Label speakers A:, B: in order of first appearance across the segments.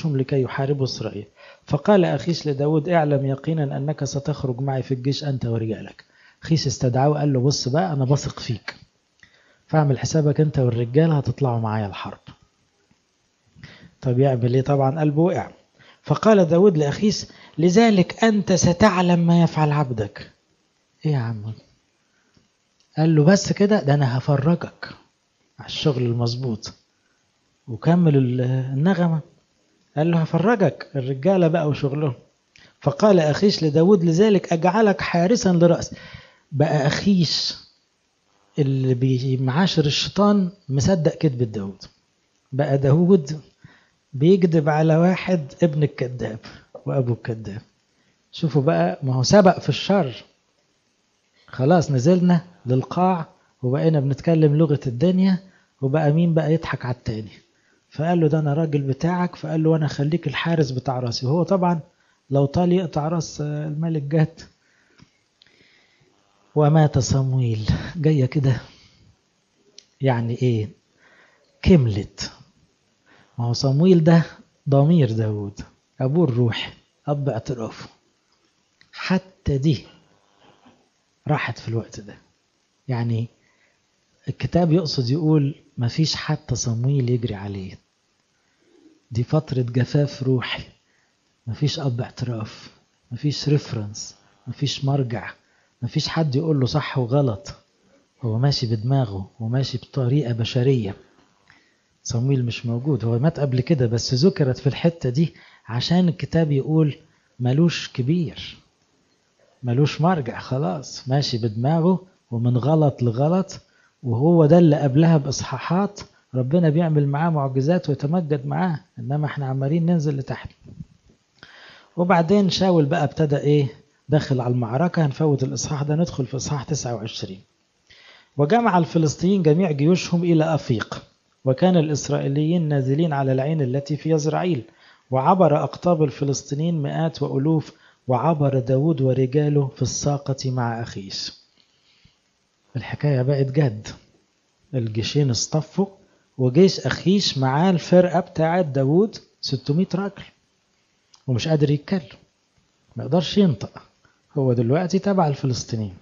A: جيوشهم لكي يحاربوا إسرائيل فقال أخيش لداود اعلم يقينا أنك ستخرج معي في الجيش أنت ورجالك أخيش استدعاه وقال له بص بقى أنا بثق فيك فاعمل حسابك أنت والرجال هتطلعوا معايا الحرب طب يعمل ايه طبعا قلبه وقع فقال داود لأخيس لذلك أنت ستعلم ما يفعل عبدك ايه يا عم قال له بس كده ده أنا هفرجك على الشغل المظبوط وكمل النغمة قال له هفرجك الرجالة بقى وشغلهم فقال أخيش لداود لذلك أجعلك حارسا لرأس بقى أخيش اللي بيمعاشر الشيطان مصدق كذبة داود بقى داود بيكذب على واحد ابن الكذاب وأبو الكذاب شوفوا بقى ما هو سبق في الشر خلاص نزلنا للقاع وبقينا بنتكلم لغة الدنيا وبقى مين بقى يضحك على التاني فقال له ده انا راجل بتاعك فقال له وانا خليك الحارس بتاع راسي وهو طبعا لو طال يقطع راس الملك جات ومات صمويل جايه كده يعني ايه كملت ما هو صمويل ده ضمير داود ابوه الروح اب اعترافه حتى دي راحت في الوقت ده يعني الكتاب يقصد يقول ما فيش حتى صمويل يجري عليه دي فترة جفاف روحي ما فيش أب اعتراف ما فيش ريفرنس ما فيش مرجع ما فيش حد يقول له صح وغلط هو ماشي بدماغه وماشي بطريقة بشرية صمويل مش موجود هو مات قبل كده بس ذكرت في الحتة دي عشان الكتاب يقول ملوش كبير ملوش مرجع خلاص ماشي بدماغه ومن غلط لغلط وهو ده اللي قبلها بإصحاحات ربنا بيعمل معاه معجزات ويتمجد معاه إنما احنا عمالين ننزل لتحت وبعدين شاول بقى ابتدى ايه داخل على المعركة هنفوت الإصحاح ده ندخل في إصحاح 29 وجمع الفلسطينيين جميع جيوشهم إلى أفيق وكان الإسرائيليين نازلين على العين التي في يزرعيل وعبر أقطاب الفلسطينيين مئات وألوف وعبر داود ورجاله في الساقة مع أخيس الحكاية بقت جد الجيشين اصطفوا وجيش أخيش معاه الفرقة بتاعت داود 600 راجل ومش قادر يتكلم ما يقدرش ينطق هو دلوقتي تبع الفلسطينيين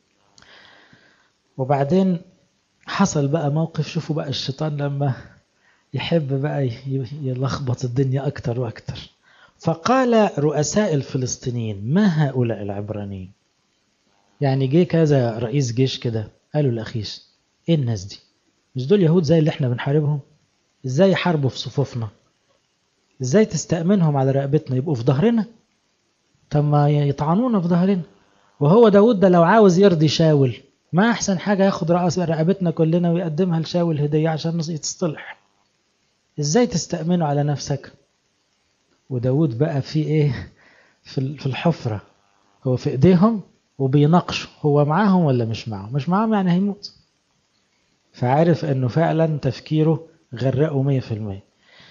A: وبعدين حصل بقى موقف شوفوا بقى الشيطان لما يحب بقى يلخبط الدنيا أكتر وأكتر فقال رؤساء الفلسطينيين ما هؤلاء العبرانيين يعني جه كذا رئيس جيش كده قالوا الأخيس ايه الناس دي مش دول يهود زي اللي احنا بنحاربهم ازاي يحاربوا في صفوفنا ازاي تستأمنهم على رقبتنا يبقوا في ظهرنا طب ما يطعنونا في ظهرنا وهو داود ده لو عاوز يرضي شاول ما احسن حاجة ياخد رأس رقبتنا كلنا ويقدمها لشاول هدية عشان يتصلح ازاي تستأمنوا على نفسك وداود بقى في ايه في الحفرة هو في ايديهم وبيناقشوا هو معاهم ولا مش معاهم مش معاهم يعني هيموت فعارف انه فعلا تفكيره غرقه مية في المية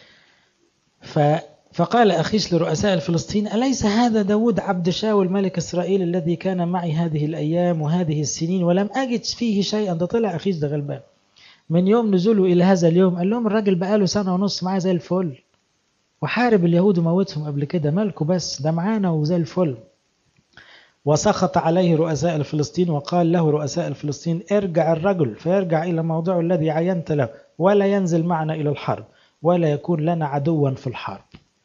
A: فقال أخيش لرؤساء الفلسطين أليس هذا داود عبد شاول ملك إسرائيل الذي كان معي هذه الأيام وهذه السنين ولم أجد فيه شيئا ده طلع أخيش ده غلبان من يوم نزوله إلى هذا اليوم قال لهم الراجل بقاله سنة ونص معاه زي الفل وحارب اليهود وموتهم قبل كده مالكوا بس ده معانا وزي الفل وسخط عليه رؤساء الفلسطين وقال له رؤساء الفلسطين ارجع الرجل فيرجع إلى موضعه الذي عينت له ولا ينزل معنا إلى الحرب ولا يكون لنا عدوا في الحرب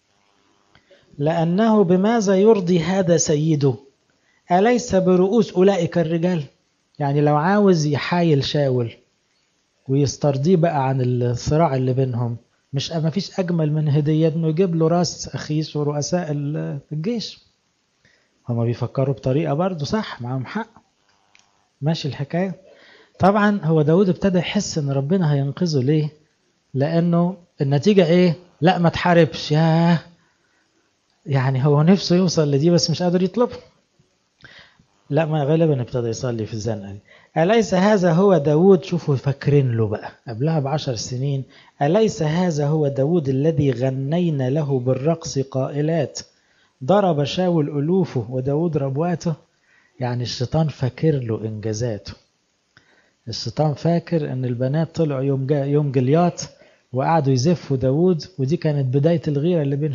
A: لأنه بماذا يرضي هذا سيده أليس برؤوس أولئك الرجال يعني لو عاوز يحايل شاول ويسترضيه بقى عن الصراع اللي بينهم مش ما فيش أجمل من هدية إنه يجيب له راس أخيس ورؤساء الجيش هما بيفكروا بطريقة برضه صح معاهم حق ماشي الحكاية طبعا هو داود ابتدى يحس ان ربنا هينقذه ليه لانه النتيجة ايه لا ما تحاربش ياه يعني هو نفسه يوصل لدي بس مش قادر يطلبها لا ما غالبا ابتدى يصلي في الزنقة دي أليس هذا هو داود شوفوا فاكرين له بقى قبلها بعشر سنين أليس هذا هو داود الذي غنينا له بالرقص قائلات ضرب شاول ألوفه وداود ربواته يعني الشيطان فاكر له إنجازاته الشيطان فاكر ان البنات طلعوا يوم جا يوم جليات وقعدوا يزفوا داود ودي كانت بداية الغيرة اللي بين